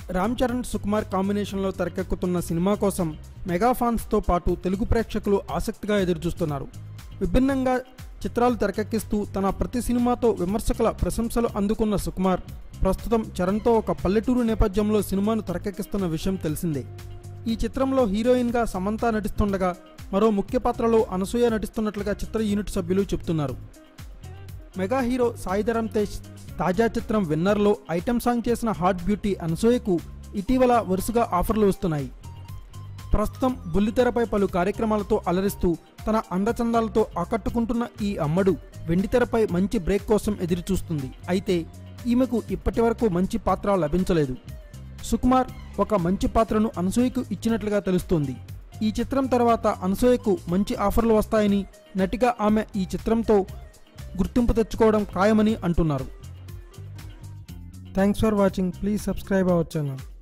రామ్ చరణ్ సుకుమార్ కాంబినేషన్లో తెరకెక్కుతున్న సినిమా కోసం మెగా ఫ్యాన్స్తో పాటు తెలుగు ప్రేక్షకులు ఆసక్తిగా ఎదురుచూస్తున్నారు విభిన్నంగా చిత్రాలు తెరకెక్కిస్తూ తన ప్రతి సినిమాతో విమర్శకుల ప్రశంసలు అందుకున్న సుకుమార్ ప్రస్తుతం చరణ్తో ఒక పల్లెటూరు నేపథ్యంలో సినిమాను తెరకెక్కిస్తున్న విషయం తెలిసిందే ఈ చిత్రంలో హీరోయిన్గా సమంత నటిస్తుండగా మరో ముఖ్య పాత్రలో అనసూయ నటిస్తున్నట్లుగా చిత్ర యూనిట్ సభ్యులు చెబుతున్నారు మెగా హీరో సాయిధరం తేజ్ తాజా చిత్రం విన్నర్లో ఐటెం సాంగ్ చేసిన హాట్ బ్యూటీ అనసూయకు ఇటీవల వరుసగా ఆఫర్లు వస్తున్నాయి ప్రస్తుతం బుల్లితెరపై పలు కార్యక్రమాలతో అలరిస్తూ తన అందచందాలతో ఆకట్టుకుంటున్న ఈ అమ్మడు వెండితెరపై మంచి బ్రేక్ కోసం ఎదురుచూస్తుంది అయితే ఈమెకు ఇప్పటి వరకు మంచి పాత్ర లభించలేదు సుకుమార్ ఒక మంచి పాత్రను అనసూయకు ఇచ్చినట్లుగా తెలుస్తోంది ఈ చిత్రం తర్వాత అనసూయకు మంచి ఆఫర్లు వస్తాయని నటిగా ఆమె ఈ చిత్రంతో గుర్తింపు తెచ్చుకోవడం ఖాయమని అంటున్నారు thanks for watching please subscribe our channel